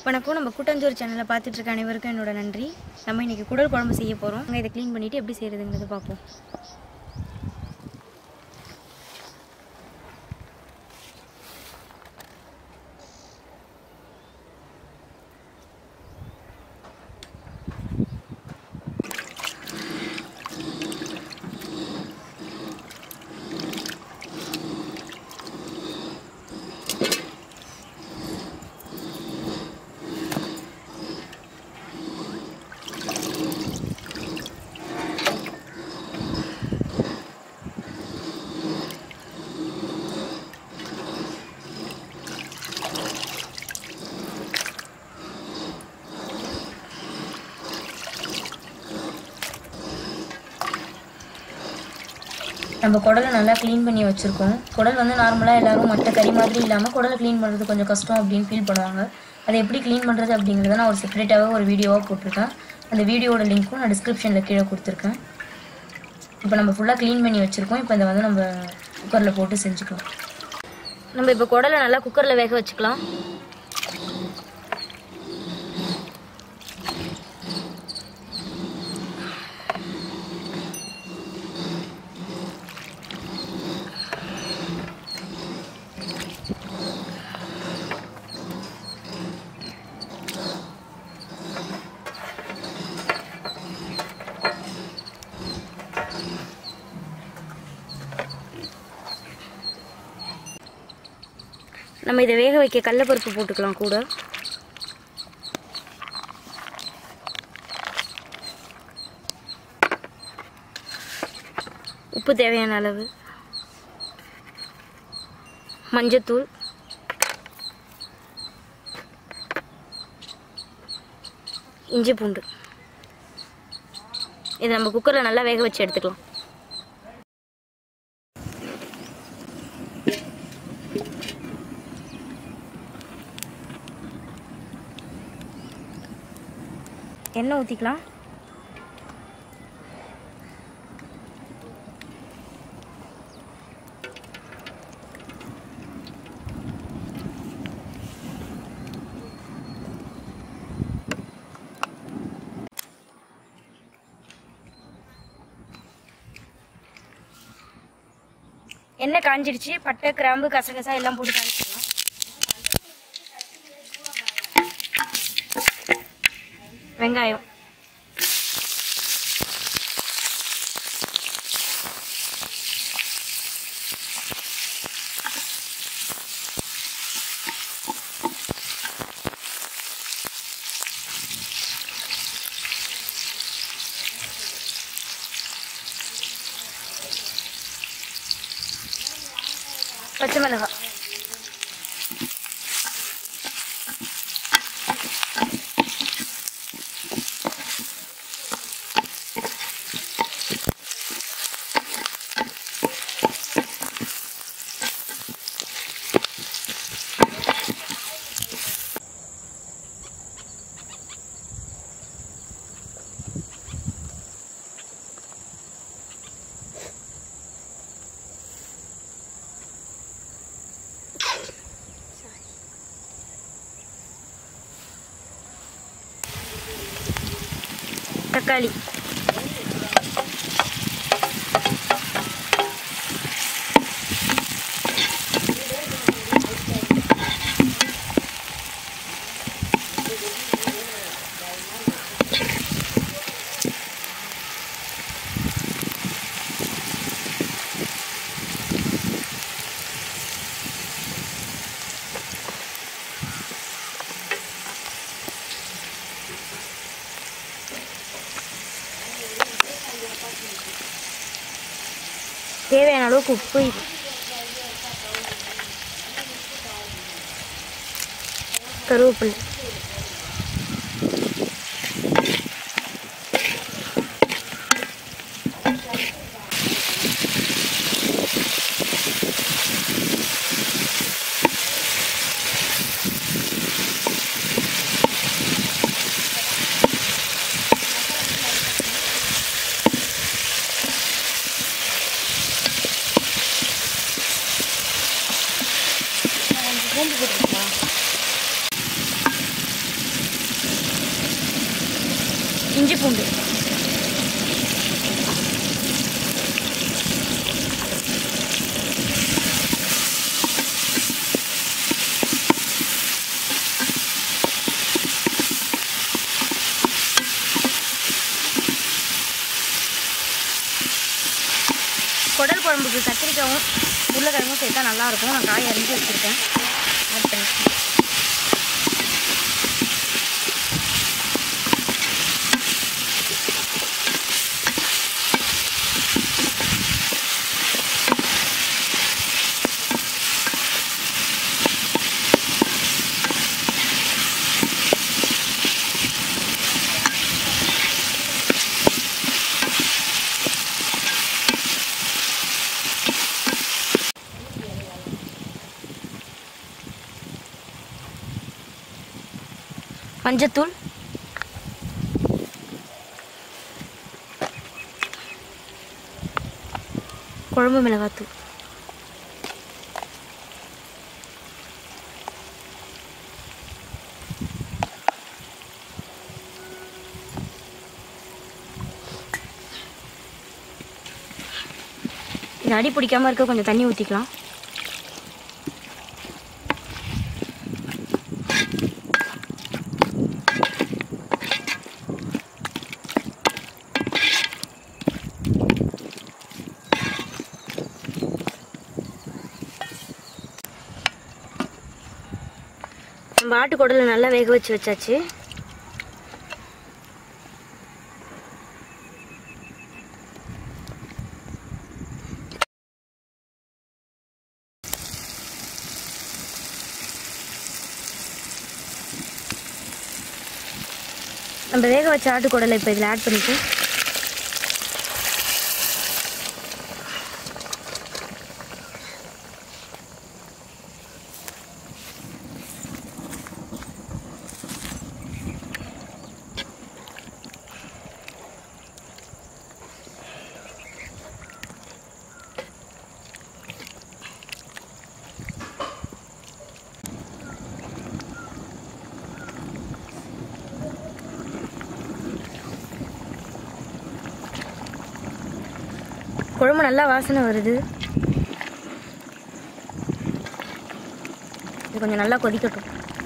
வணக்கம் நம்ம கூட்டாஞ்சோறு சேனலை பார்த்துட்டு இருக்க அனைவருக்கும் என்னோட நன்றி நம்ம இன்னைக்கு குடல் குழம்பு செய்ய போகிறோம் நாங்கள் இதை க்ளீன் பண்ணிவிட்டு எப்படி செய்கிறதுங்கிறத பார்ப்போம் நம்ம குடலை நல்லா க்ளீன் பண்ணி வச்சுருக்கோம் குடல் வந்து நார்மலாக எல்லாரும் மற்ற கறி மாதிரி இல்லாமல் குடலை க்ளீன் பண்ணுறது கொஞ்சம் கஷ்டம் அப்படின்னு ஃபீல் பண்ணுவாங்க அதை எப்படி க்ளீன் பண்ணுறது அப்படிங்கிறத நான் ஒரு செப்பரேட்டாகவே ஒரு வீடியோவாக போட்டிருக்கேன் அந்த வீடியோட லிங்க்கும் நான் டிஸ்கிரிப்ஷனில் கீழே கொடுத்துருக்கேன் இப்போ நம்ம ஃபுல்லாக க்ளீன் பண்ணி வச்சுருக்கோம் இப்போ இதை வந்து நம்ம குக்கரில் போட்டு செஞ்சுக்கலாம் நம்ம இப்போ குடலை நல்லா குக்கரில் வேக வச்சுக்கலாம் நம்ம இதை வேக வைக்க கடலப்பருப்பு போட்டுக்கலாம் கூட உப்பு தேவையான அளவு மஞ்சத்தூள் இஞ்சி பூண்டு இதை நம்ம குக்கரில் நல்லா வேக வச்சு எடுத்துக்கலாம் எண்ணெய் ஊற்றிக்கலாம் எண்ணெய் காஞ்சிடுச்சு பட்டை கிராம்பு கசகசா எல்லாம் போட்டு காய்ச்சிக்கலாம் வெங்காயம் பச்சை மிளகாய் தக்காளி தேவையான அளவுக்கு உப்பு கருவேப்பிலை பூண்டு போட்டுக்கலாம் பூண்டு குடல் குழம்புக்கு கத்திரிக்காயும் உருளைக்கிழங்கும் சேர்த்தா நல்லாயிருக்கும் நான் காய் அரிஞ்சு வச்சுருக்கேன் ஆட் பண்ணிக்கலாம் மஞ்சத்தூள் குழம்பு மிளகாத்தூள் இது அடி பிடிக்காம இருக்க கொஞ்சம் தண்ணி ஊற்றிக்கலாம் நம்ம ஆட்டுக்குடலை நல்லா வேக வச்சு வச்சாச்சு நம்ம வேக வச்ச ஆட்டுக்குடலை இப்போ இதில் ஆட் பண்ணிட்டு குழம்பு நல்லா வாசனை வருது இது கொஞ்சம் நல்லா கொதிக்கட்டும்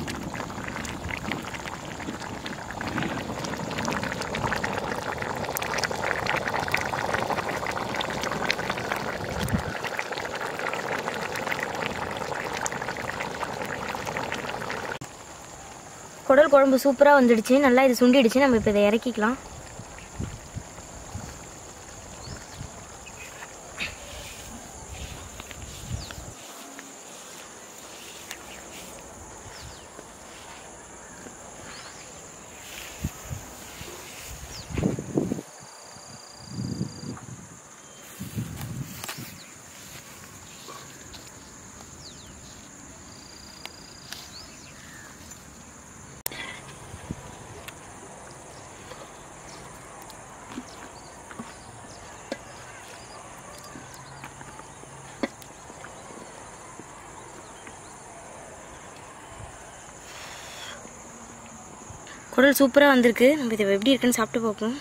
குடல் குழம்பு சூப்பராக வந்துடுச்சு நல்லா இது சுண்டிடுச்சு நம்ம இப்போ இதை இறக்கிக்கலாம் குடல் சூப்பராக வந்திருக்கு நம்ம இதை எப்படி இருக்குன்னு சாப்பிட்டு பார்ப்போம்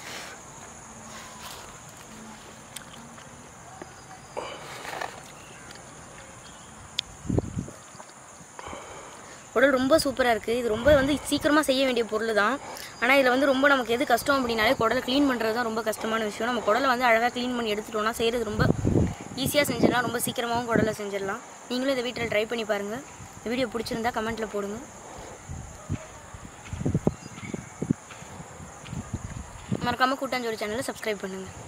குடல் ரொம்ப சூப்பராக இருக்குது இது ரொம்ப வந்து சீக்கிரமாக செய்ய வேண்டிய பொருள் தான் ஆனால் இதில் வந்து ரொம்ப நமக்கு எது கஷ்டம் அப்படின்னாலே குடலை க்ளீன் பண்ணுறது தான் ரொம்ப கஷ்டமான விஷயம் நம்ம குடலை வந்து அழகாக க்ளீன் பண்ணி எடுத்துட்டோம்னா செய்கிறது ரொம்ப ஈஸியாக செஞ்சிடலாம் ரொம்ப சீக்கிரமாகவும் குடலை செஞ்சிடலாம் நீங்களும் இதை வீட்டில் ட்ரை பண்ணி பாருங்கள் இந்த வீடியோ பிடிச்சிருந்தா கமெண்ட்டில் போடுங்க மறக்காமல் கூட்டாஞ்சோறு சேனலை சப்ஸ்கிரைப் பண்ணுங்கள்